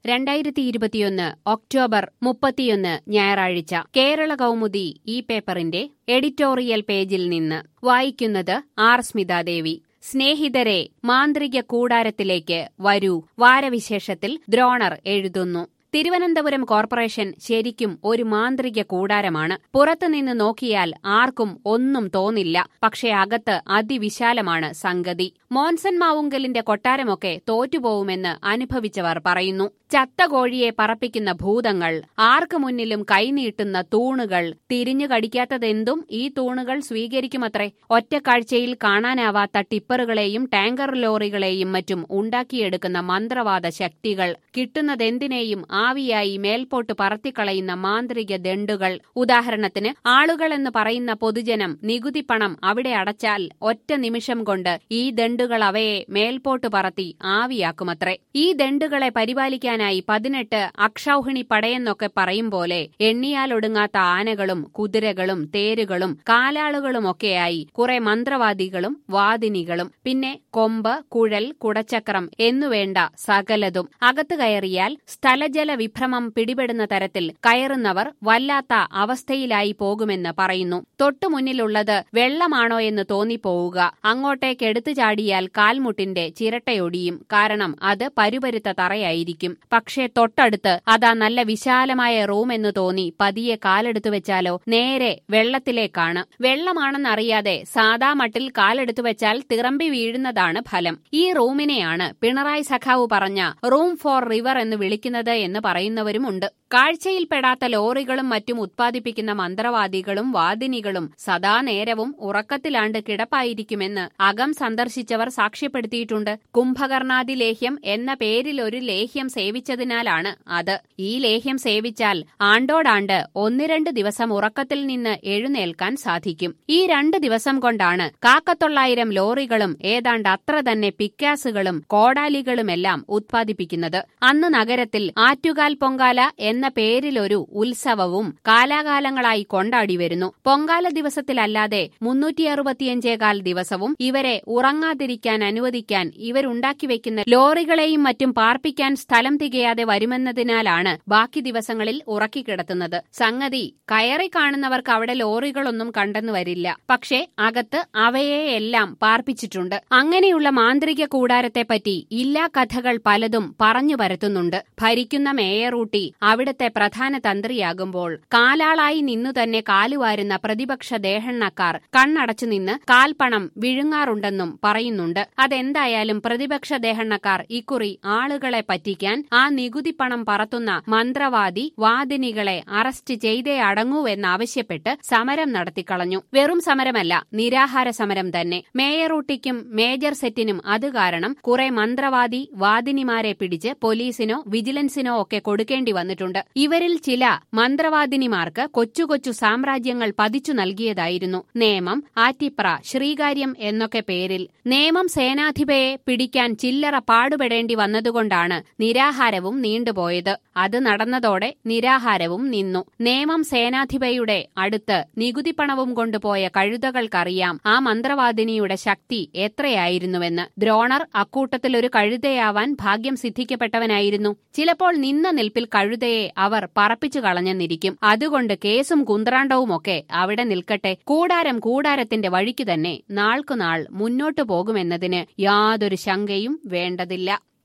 രണ്ടായിരത്തി ഇരുപത്തിയൊന്ന് ഒക്ടോബർ മുപ്പത്തിയൊന്ന് ഞായറാഴ്ച കേരള കൗമുദി ഈ പേപ്പറിന്റെ എഡിറ്റോറിയൽ പേജിൽ നിന്ന് വായിക്കുന്നത് ആർ സ്മിതാദേവി സ്നേഹിതരെ മാന്ത്രിക കൂടാരത്തിലേക്ക് വരൂ വാരവിശേഷത്തിൽ ദ്രോണർ എഴുതുന്നു തിരുവനന്തപുരം കോർപ്പറേഷൻ ശരിക്കും ഒരു മാന്ത്രിക കൂടാരമാണ് പുറത്തുനിന്ന് നോക്കിയാൽ ആർക്കും ഒന്നും തോന്നില്ല പക്ഷേ അകത്ത് അതിവിശാലമാണ് സംഗതി മോൻസൺ മാവുങ്കലിന്റെ കൊട്ടാരമൊക്കെ തോറ്റുപോകുമെന്ന് അനുഭവിച്ചവർ പറയുന്നു ചത്ത കോഴിയെ പറപ്പിക്കുന്ന ഭൂതങ്ങൾ ആർക്കു മുന്നിലും കൈനീട്ടുന്ന തൂണുകൾ തിരിഞ്ഞു കടിക്കാത്തതെന്തും ഈ തൂണുകൾ സ്വീകരിക്കുമത്രേ ഒറ്റക്കാഴ്ചയിൽ കാണാനാവാത്ത ടിപ്പറുകളെയും ടാങ്കർ ലോറികളെയും മറ്റും ഉണ്ടാക്കിയെടുക്കുന്ന മന്ത്രവാദ ശക്തികൾ കിട്ടുന്നതെന്തിനേയും ആവിയായി മേൽപോട്ട് പറത്തിക്കളയുന്ന മാന്ത്രിക ദണ്ടുകൾ ഉദാഹരണത്തിന് ആളുകളെന്ന് പറയുന്ന പൊതുജനം നികുതി പണം അവിടെ അടച്ചാൽ ഒറ്റ നിമിഷം കൊണ്ട് ഈ ദണ്ടുകൾ അവയെ മേൽപോട്ട് പറത്തി ആവിയാക്കുമത്രേ ഈ ദണ്ടുകളെ പരിപാലിക്കാനായി പതിനെട്ട് അക്ഷൗഹിണി പടയെന്നൊക്കെ പറയും പോലെ എണ്ണിയാലൊടുങ്ങാത്ത ആനകളും കുതിരകളും തേരുകളും കാലാളുകളുമൊക്കെയായി കുറെ മന്ത്രവാദികളും വാദിനികളും പിന്നെ കൊമ്പ് കുഴൽ കുടച്ചക്രം എന്നുവേണ്ട സകലതും അകത്തു കയറിയാൽ സ്ഥലജല വിഭ്രമം പിടിപെടുന്ന തരത്തിൽ കയറുന്നവർ വല്ലാത്ത അവസ്ഥയിലായി പോകുമെന്ന് പറയുന്നു തൊട്ടുമുന്നിലുള്ളത് വെള്ളമാണോ എന്ന് തോന്നിപ്പോവുക അങ്ങോട്ടേക്ക് എടുത്തു ചാടിയാൽ കാൽമുട്ടിന്റെ ചിരട്ടയൊടിയും കാരണം അത് പരുപരുത്ത തറയായിരിക്കും പക്ഷേ തൊട്ടടുത്ത് അതാ നല്ല വിശാലമായ റൂം എന്ന് തോന്നി പതിയെ കാലെടുത്തു വെച്ചാലോ നേരെ വെള്ളത്തിലേക്കാണ് വെള്ളമാണെന്നറിയാതെ സാദാ മട്ടിൽ കാലെടുത്തു വെച്ചാൽ തിറമ്പി വീഴുന്നതാണ് ഫലം ഈ റൂമിനെയാണ് പിണറായി സഖാവ് പറഞ്ഞ റൂം ഫോർ റിവർ എന്ന് വിളിക്കുന്നത് എന്ന് പറയുന്നവരുമുണ്ട് കാഴ്ചയിൽപ്പെടാത്ത ലോറികളും മറ്റും ഉത്പാദിപ്പിക്കുന്ന മന്ത്രവാദികളും വാദിനികളും സദാ നേരവും ഉറക്കത്തിലാണ്ട് കിടപ്പായിരിക്കുമെന്ന് അകം സന്ദർശിച്ചവർ സാക്ഷ്യപ്പെടുത്തിയിട്ടുണ്ട് കുംഭകർണാദി ലേഹ്യം എന്ന പേരിൽ ഒരു ലേഹ്യം സേവിച്ചതിനാലാണ് അത് ഈ ലേഹ്യം സേവിച്ചാൽ ആണ്ടോടാണ്ട് ഒന്ന് രണ്ട് ദിവസം ഉറക്കത്തിൽ നിന്ന് എഴുന്നേൽക്കാൻ സാധിക്കും ഈ രണ്ട് ദിവസം കൊണ്ടാണ് കാക്കത്തൊള്ളായിരം ലോറികളും ഏതാണ്ട് അത്ര തന്നെ പിക്കാസുകളും കോടാലികളുമെല്ലാം ഉത്പാദിപ്പിക്കുന്നത് അന്ന് നഗരത്തിൽ ആറ്റുകാൽ പൊങ്കാല എന്ന പേരിലൊരു ഉത്സവവും കാലാകാലങ്ങളായി കൊണ്ടാടി വരുന്നു പൊങ്കാല ദിവസത്തിലല്ലാതെ മുന്നൂറ്റി അറുപത്തിയഞ്ചേകാൽ ദിവസവും ഇവരെ ഉറങ്ങാതിരിക്കാൻ അനുവദിക്കാൻ ഇവരുണ്ടാക്കി വെക്കുന്ന ലോറികളെയും മറ്റും പാർപ്പിക്കാൻ സ്ഥലം തികയാതെ വരുമെന്നതിനാലാണ് ബാക്കി ദിവസങ്ങളിൽ ഉറക്കിക്കിടത്തുന്നത് സംഗതി കയറി കാണുന്നവർക്ക് അവിടെ ലോറികളൊന്നും കണ്ടെന്നു വരില്ല പക്ഷേ അകത്ത് അവയെയെല്ലാം പാർപ്പിച്ചിട്ടുണ്ട് അങ്ങനെയുള്ള മാന്ത്രിക കൂടാരത്തെപ്പറ്റി ഇല്ലാ കഥകൾ പലതും പറഞ്ഞു പരത്തുന്നുണ്ട് ഭരിക്കുന്ന മേയറൂട്ടി അവിടത്തെ പ്രധാന തന്ത്രിയാകുമ്പോൾ കാലാളായി നിന്നു തന്നെ കാലുവാരുന്ന പ്രതിപക്ഷ ദേഹണ്ണക്കാർ കണ്ണടച്ചു നിന്ന് കാൽപ്പണം വിഴുങ്ങാറുണ്ടെന്നും പറയുന്നുണ്ട് അതെന്തായാലും പ്രതിപക്ഷ ദേഹണ്ണക്കാർ ഇക്കുറി ആളുകളെ പറ്റിക്കാൻ ആ നികുതി പണം പറത്തുന്ന മന്ത്രവാദി വാദിനികളെ അറസ്റ്റ് ചെയ്തേ അടങ്ങൂവെന്നാവശ്യപ്പെട്ട് സമരം നടത്തിക്കളഞ്ഞു വെറും സമരമല്ല നിരാഹാര സമരം തന്നെ മേയറൂട്ടിക്കും മേജർ സെറ്റിനും അത് കാരണം കുറെ മന്ത്രവാദി വാദിനിമാരെ പിടിച്ച് പോലീസിനോ വിജിലൻസിനോ ഒക്കെ കൊടുക്കേണ്ടി വന്നിട്ടുണ്ട് ഇവരിൽ ചില മന്ത്രവാദിനിമാർക്ക് കൊച്ചു കൊച്ചു സാമ്രാജ്യങ്ങൾ പതിച്ചു നൽകിയതായിരുന്നു നേമം ആറ്റിപ്ര ശ്രീകാര്യം എന്നൊക്കെ പേരിൽ നേമം സേനാധിപയെ പിടിക്കാൻ ചില്ലറ പാടുപെടേണ്ടി വന്നതുകൊണ്ടാണ് നിരാഹാരവും നീണ്ടുപോയത് അത് നടന്നതോടെ നിരാഹാരവും നിന്നു നേമം സേനാധിപയുടെ അടുത്ത് നികുതി പണവും കൊണ്ടുപോയ കഴുതകൾക്കറിയാം ആ മന്ത്രവാദിനിയുടെ ശക്തി എത്രയായിരുന്നുവെന്ന് ദ്രോണർ അക്കൂട്ടത്തിലൊരു കഴുതയാവാൻ ഭാഗ്യം സിദ്ധിക്കപ്പെട്ടവനായിരുന്നു ചിലപ്പോൾ നിന്ന നിൽപ്പിൽ കഴുതയെ അവർ പറപ്പിച്ചു കളഞ്ഞെന്നിരിക്കും അതുകൊണ്ട് കേസും കുന്ത്രാണ്ടവുമൊക്കെ അവിടെ നിൽക്കട്ടെ കൂടാരം കൂടാരത്തിന്റെ വഴിക്ക് തന്നെ നാൾക്കുനാൾ മുന്നോട്ടു പോകുമെന്നതിന് യാതൊരു ശങ്കയും വേണ്ടതില്ല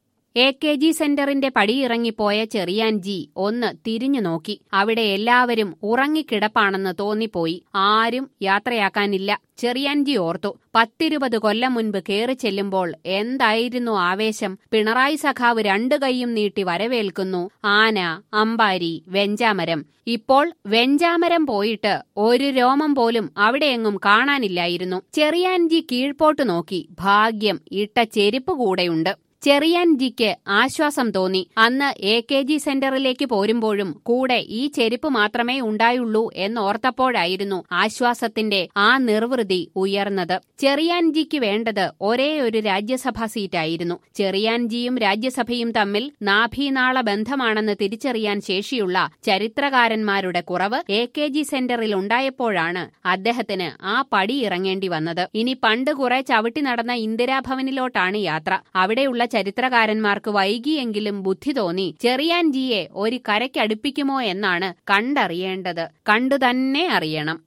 എ കെ ജി സെന്ററിന്റെ പടിയിറങ്ങിപ്പോയ ചെറിയാൻജി ഒന്ന് തിരിഞ്ഞു നോക്കി അവിടെ എല്ലാവരും ഉറങ്ങിക്കിടപ്പാണെന്ന് തോന്നിപ്പോയി ആരും യാത്രയാക്കാനില്ല ചെറിയാൻജി ഓർത്തു പത്തിരുപത് കൊല്ലം മുൻപ് കയറി ചെല്ലുമ്പോൾ എന്തായിരുന്നു ആവേശം പിണറായി സഖാവ് രണ്ടു കൈയും നീട്ടി വരവേൽക്കുന്നു ആന അമ്പാരി വെഞ്ചാമരം ഇപ്പോൾ വെഞ്ചാമരം പോയിട്ട് ഒരു രോമം പോലും അവിടെയെങ്ങും കാണാനില്ലായിരുന്നു ചെറിയാൻജി കീഴ്പോട്ട് നോക്കി ഭാഗ്യം ഇട്ട ചെരുപ്പ് കൂടെയുണ്ട് ചെറിയാൻജിക്ക് ആശ്വാസം തോന്നി അന്ന് എ കെ ജി സെന്ററിലേക്ക് പോരുമ്പോഴും കൂടെ ഈ ചെരുപ്പ് മാത്രമേ ഉണ്ടായുള്ളൂ എന്നോർത്തപ്പോഴായിരുന്നു ആശ്വാസത്തിന്റെ ആ നിർവൃതി ഉയർന്നത് ചെറിയാൻജിക്ക് വേണ്ടത് ഒരേ ഒരു രാജ്യസഭാ സീറ്റായിരുന്നു ചെറിയാൻജിയും രാജ്യസഭയും തമ്മിൽ നാഭീനാള ബന്ധമാണെന്ന് തിരിച്ചറിയാൻ ശേഷിയുള്ള ചരിത്രകാരന്മാരുടെ കുറവ് എ കെ ജി സെന്ററിൽ ഉണ്ടായപ്പോഴാണ് അദ്ദേഹത്തിന് ആ പടി ഇറങ്ങേണ്ടി വന്നത് ഇനി പണ്ട് കുറെ ചവിട്ടി നടന്ന ഇന്ദിരാഭവനിലോട്ടാണ് യാത്ര അവിടെയുള്ള ചരിത്രകാരന്മാർക്ക് വൈകിയെങ്കിലും ബുദ്ധി തോന്നി ചെറിയാൻജിയെ ഒരു കരയ്ക്കടുപ്പിക്കുമോ എന്നാണ് കണ്ടറിയേണ്ടത് കണ്ടു തന്നെ അറിയണം